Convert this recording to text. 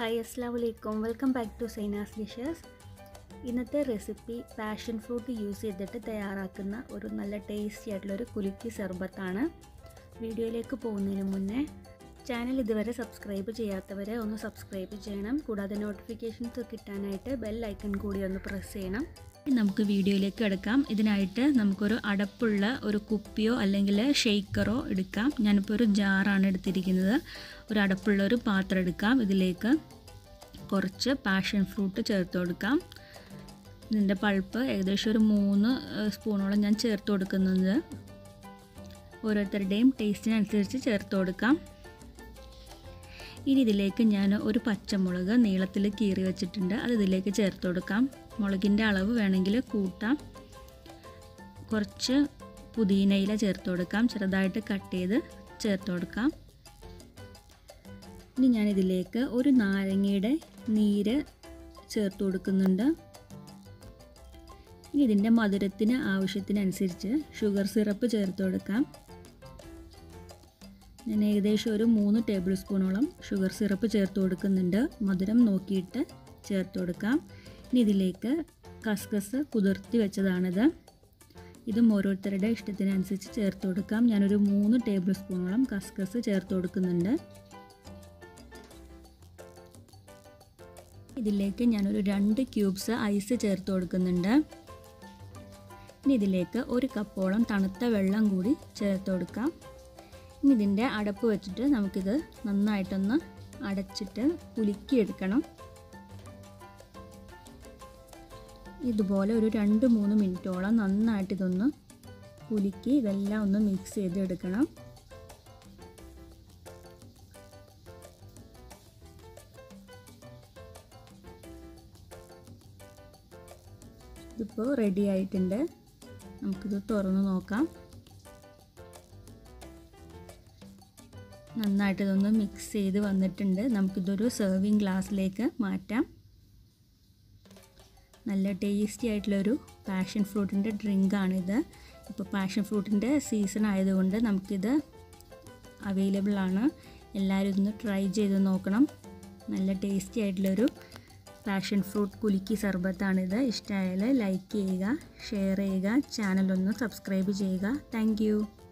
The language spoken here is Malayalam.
ഹായ് അസ്സാം വലൈക്കും welcome back to Saina's dishes ഇന്നത്തെ റെസിപ്പി പാഷൻ ഫ്രൂട്ട് യൂസ് ചെയ്തിട്ട് തയ്യാറാക്കുന്ന ഒരു നല്ല ടേസ്റ്റി ആയിട്ടുള്ളൊരു കുലുക്കി സർബത്താണ് വീഡിയോയിലേക്ക് പോകുന്നതിന് മുന്നേ ചാനൽ ഇതുവരെ സബ്സ്ക്രൈബ് ചെയ്യാത്തവരെ ഒന്ന് സബ്സ്ക്രൈബ് ചെയ്യണം കൂടാതെ നോട്ടിഫിക്കേഷൻസ് കിട്ടാനായിട്ട് ബെൽ ഐക്കൺ കൂടി ഒന്ന് പ്രസ് ചെയ്യണം ഇനി നമുക്ക് വീഡിയോയിലേക്ക് എടുക്കാം ഇതിനായിട്ട് നമുക്കൊരു അടപ്പുള്ള ഒരു കുപ്പിയോ അല്ലെങ്കിൽ ഷെയ്ക്കറോ എടുക്കാം ഞാനിപ്പോൾ ഒരു ജാറാണ് എടുത്തിരിക്കുന്നത് ഒരു അടപ്പുള്ള ഒരു പാത്രം എടുക്കാം ഇതിലേക്ക് കുറച്ച് പാഷൻ ഫ്രൂട്ട് ചേർത്ത് കൊടുക്കാം ഇതിൻ്റെ പൾപ്പ് ഏകദേശം ഒരു മൂന്ന് സ്പൂണോളം ഞാൻ ചേർത്ത് കൊടുക്കുന്നത് ഓരോരുത്തരുടെയും ടേസ്റ്റിനനുസരിച്ച് ചേർത്ത് കൊടുക്കാം ഇനി ഇതിലേക്ക് ഞാൻ ഒരു പച്ചമുളക് നീളത്തിൽ കീറി വെച്ചിട്ടുണ്ട് അത് ഇതിലേക്ക് ചേർത്ത് കൊടുക്കാം മുളകിൻ്റെ അളവ് വേണമെങ്കിൽ കൂട്ടാം കുറച്ച് പുതിനയില ചേർത്ത് കൊടുക്കാം ചെറുതായിട്ട് കട്ട് ചെയ്ത് ചേർത്ത് കൊടുക്കാം ഇനി ഞാൻ ഇതിലേക്ക് ഒരു നാരങ്ങയുടെ നീര് ചേർത്ത് കൊടുക്കുന്നുണ്ട് ഇനി ഇതിൻ്റെ മധുരത്തിന് ആവശ്യത്തിനനുസരിച്ച് ഷുഗർ സിറപ്പ് ചേർത്ത് കൊടുക്കാം ഞാൻ ഏകദേശം ഒരു മൂന്ന് ടേബിൾ സ്പൂണോളം ഷുഗർ സിറപ്പ് ചേർത്ത് കൊടുക്കുന്നുണ്ട് മധുരം നോക്കിയിട്ട് ചേർത്ത് കൊടുക്കാം ഇനി ഇതിലേക്ക് കസ്കസ് കുതിർത്തി വെച്ചതാണിത് ഇതും ഓരോരുത്തരുടെ ഇഷ്ടത്തിനനുസരിച്ച് ചേർത്ത് കൊടുക്കാം ഞാനൊരു മൂന്ന് ടേബിൾ സ്പൂണോളം കസ്കസ് ചേർത്ത് കൊടുക്കുന്നുണ്ട് ഇതിലേക്ക് ഞാനൊരു രണ്ട് ക്യൂബ്സ് ഐസ് ചേർത്ത് കൊടുക്കുന്നുണ്ട് ഇനി ഇതിലേക്ക് ഒരു കപ്പോളം തണുത്ത വെള്ളം കൂടി ചേർത്ത് കൊടുക്കാം ഇനി ഇതിൻ്റെ അടപ്പ് വെച്ചിട്ട് നമുക്കിത് നന്നായിട്ടൊന്ന് അടച്ചിട്ട് കുലുക്കിയെടുക്കണം ഇതുപോലെ ഒരു രണ്ട് മൂന്ന് മിനിറ്റോളം നന്നായിട്ട് ഇതൊന്ന് കുലുക്കി ഇതെല്ലാം ഒന്ന് മിക്സ് ചെയ്തെടുക്കണം ഇതിപ്പോൾ റെഡി ആയിട്ടുണ്ട് നമുക്കിത് തുറന്ന് നോക്കാം നന്നായിട്ട് ഇതൊന്ന് മിക്സ് ചെയ്ത് വന്നിട്ടുണ്ട് നമുക്കിതൊരു സെർവിങ് ഗ്ലാസ്സിലേക്ക് മാറ്റാം നല്ല ടേസ്റ്റി ആയിട്ടുള്ളൊരു പാഷൻ ഫ്രൂട്ടിൻ്റെ ഡ്രിങ്കാണിത് ഇപ്പോൾ പാഷൻ ഫ്രൂട്ടിൻ്റെ സീസൺ ആയതുകൊണ്ട് നമുക്കിത് അവൈലബിൾ ആണ് എല്ലാവരും ഇതൊന്ന് ട്രൈ ചെയ്ത് നോക്കണം നല്ല ടേസ്റ്റി ആയിട്ടുള്ളൊരു പാഷൻ ഫ്രൂട്ട് കുലുക്കി സർബത്താണിത് ഇഷ്ടമായാൽ ലൈക്ക് ചെയ്യുക ഷെയർ ചെയ്യുക ചാനലൊന്ന് സബ്സ്ക്രൈബ് ചെയ്യുക താങ്ക്